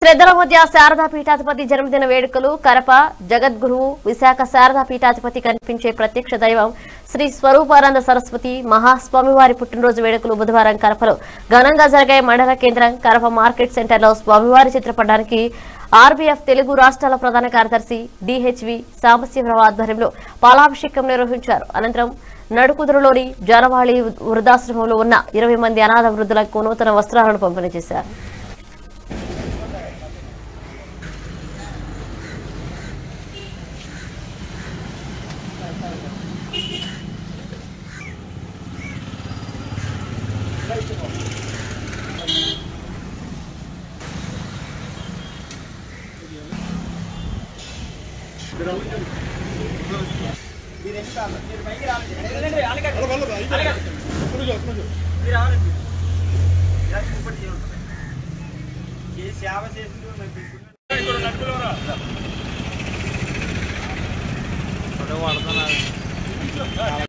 శ్రద్ధల మధ్య శారదా పీఠాధిపతి జన్మదిన వేడుకలు కరప జగద్గురువు విశాఖ శారదా పీఠాధిపతి కనిపించే ప్రత్యక్ష దైవం శ్రీ స్వరూపానంద సరస్వతి మహాస్వామివారి పుట్టినరోజు వేడుకలు బుధవారం కరపలో ఘనంగా జరిగాయి మండల కేంద్రం కరప మార్కెట్ సెంటర్లో స్వామివారి చిత్రపటానికి ఆర్బీఎఫ్ తెలుగు రాష్ట్రాల ప్రధాన కార్యదర్శి డిహెచ్వి సాంబశివరావు ఆధ్వర్యంలో పాలాభిషేకం నిర్వహించారు అనంతరం నడుకుదురులోని జనవాళి వృద్ధాశ్రమంలో ఉన్న ఇరవై మంది అనాథ వృద్ధులకు నూతన వస్త్రాలను పంపిణీ చేశారు సేవ చేసింది